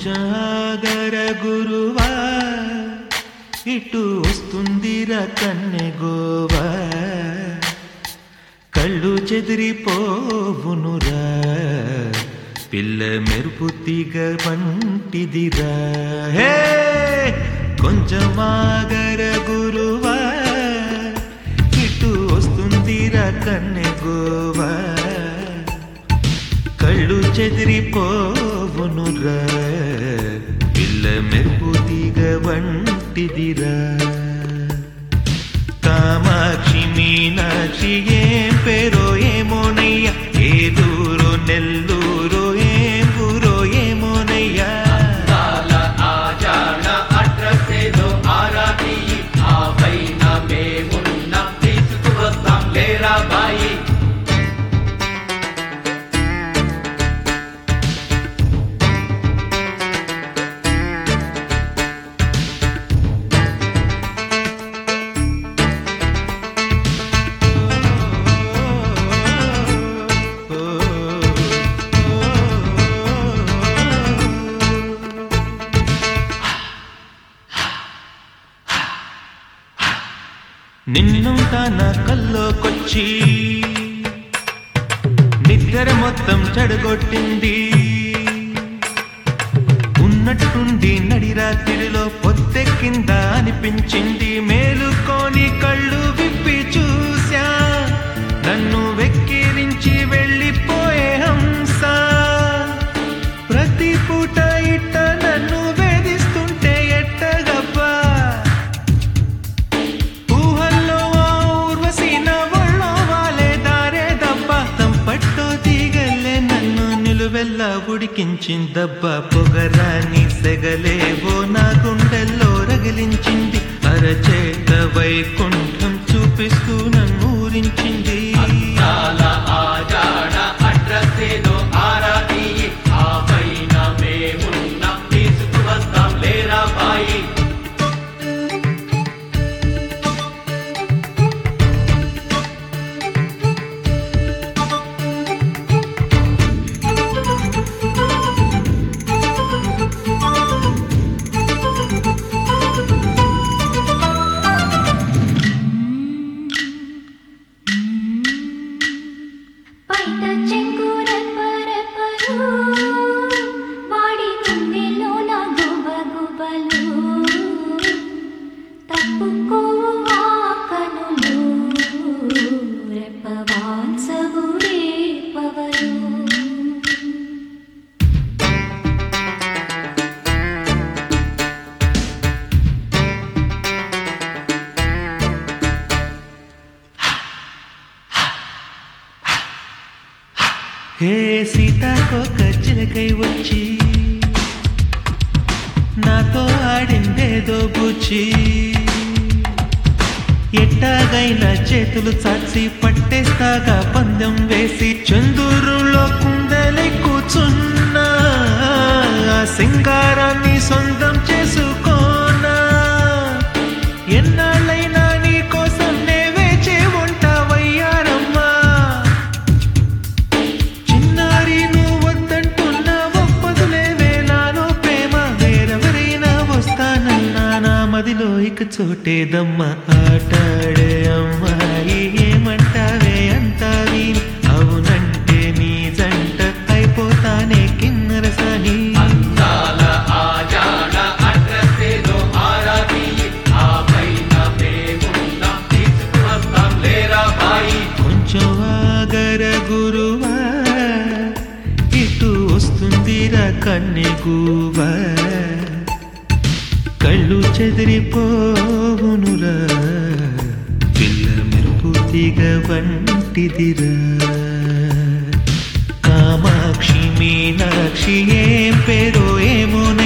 కొంచెం ఆగర గురువా ఇటు వస్తుందిరా కన్నె గోవా కళ్ళు చెదిరిపోవునురా పిల్ల మెరుపు తీగ వంటిదిరా హే కొంచెం ఆగర గురువా ఇటు వస్తుందిరా కన్నె గోవా కళ్ళు చెదిరిపోవునురా పిల్ల మెరుపు తీగ వంటిదిరా కామాక్షి మీనాక్షి ఏం పేరో ఏమోనయ్యా ఏ దూరో నెల్లూరో ఏం ఊరో ఏమోనయ్యా కాల ఆజాణ అడ్రస్ ఏదో ఆరాధి ఆ పైన మేమున్న తీసుకువస్తాం లేరా బాయి నిన్నుంట నా కల్లోకొచ్చి నిద్ర మొత్తం చెడగొట్టింది ఉన్నట్టుండి నడిరాత్రిలో పొద్దెక్కింద అనిపించింది మేలుకొని కళ్ళు విప్పి చూశా నన్ను వెక్కిరించి వెళ్ళిపోయే హంస ప్రతి పూట ఇట్ట నన్ను వేధిస్తుంటే ఎట్టగబ్బా ఊహల్లో ఆ ఊర్వశి నవ్వుల్లో వాలే దారే దబ్బ తంపట్టో తీగల్లే నన్ను నిలువెల్లా ఉడికించిందబ్బ పొగరాని సెగలేవో నా గుండెల్లో రగిలించింది అరచేత వైకుంఠం చూపిస్తూ నన్ను ఊరించింది కాల ఆజాణ అడ్రస్ ఏదో ఆరాధి ఆ పైన మేమున్న తీసుకువస్తాం లేరా బాయి బయట చెంగురెప్పరెప్పలు, వాడి గుండెలోన గుబగుబలు. తప్పుకోవు ఆ కనులు, రెప్పవాల్సవు రేపవలు. హే సీతాకోక చిలకై వచ్చి నాతో ఆడిందేదో బుచ్చి ఎట్టాగైనా చేతులు చాచి పట్టేస్తాగా పందెం వేసి చందూరులో కుందలై కూర్చున్నా ఆ సింగారాన్ని సొంతం చేసుకోనా ఎన్నాళ్ళైనా నీ కోసం నే వేచే ఉంటావయ్యారమ్మా చిన్నారి నువ్వు వద్దంటున్నా ఒప్పదులేవే నాలో ప్రేమ వేరెవరైనా వస్తానన్నా నా మదిలో ఇక చోటేదమ్మా ఆటాడే అమ్మాయి ఏమంటావే అంతా విని అవునంటే నీ జంట అయిపోతానే కిన్నరసాని కాల ఆజాణ అడ్రస్ ఏదో ఆరాధి ఆ పైన మేమున్న తీసుకువస్తాం లేరా బాయి కొంచెం ఆగర గురువా ఇటు వస్తుందిరా కన్నెగువా కళ్ళు చెదిరిపోవునురా పిల్ల మెరుపు తీగ వంటిదిరా కామాక్షి మీనాక్షి ఏం పేరో ఏమో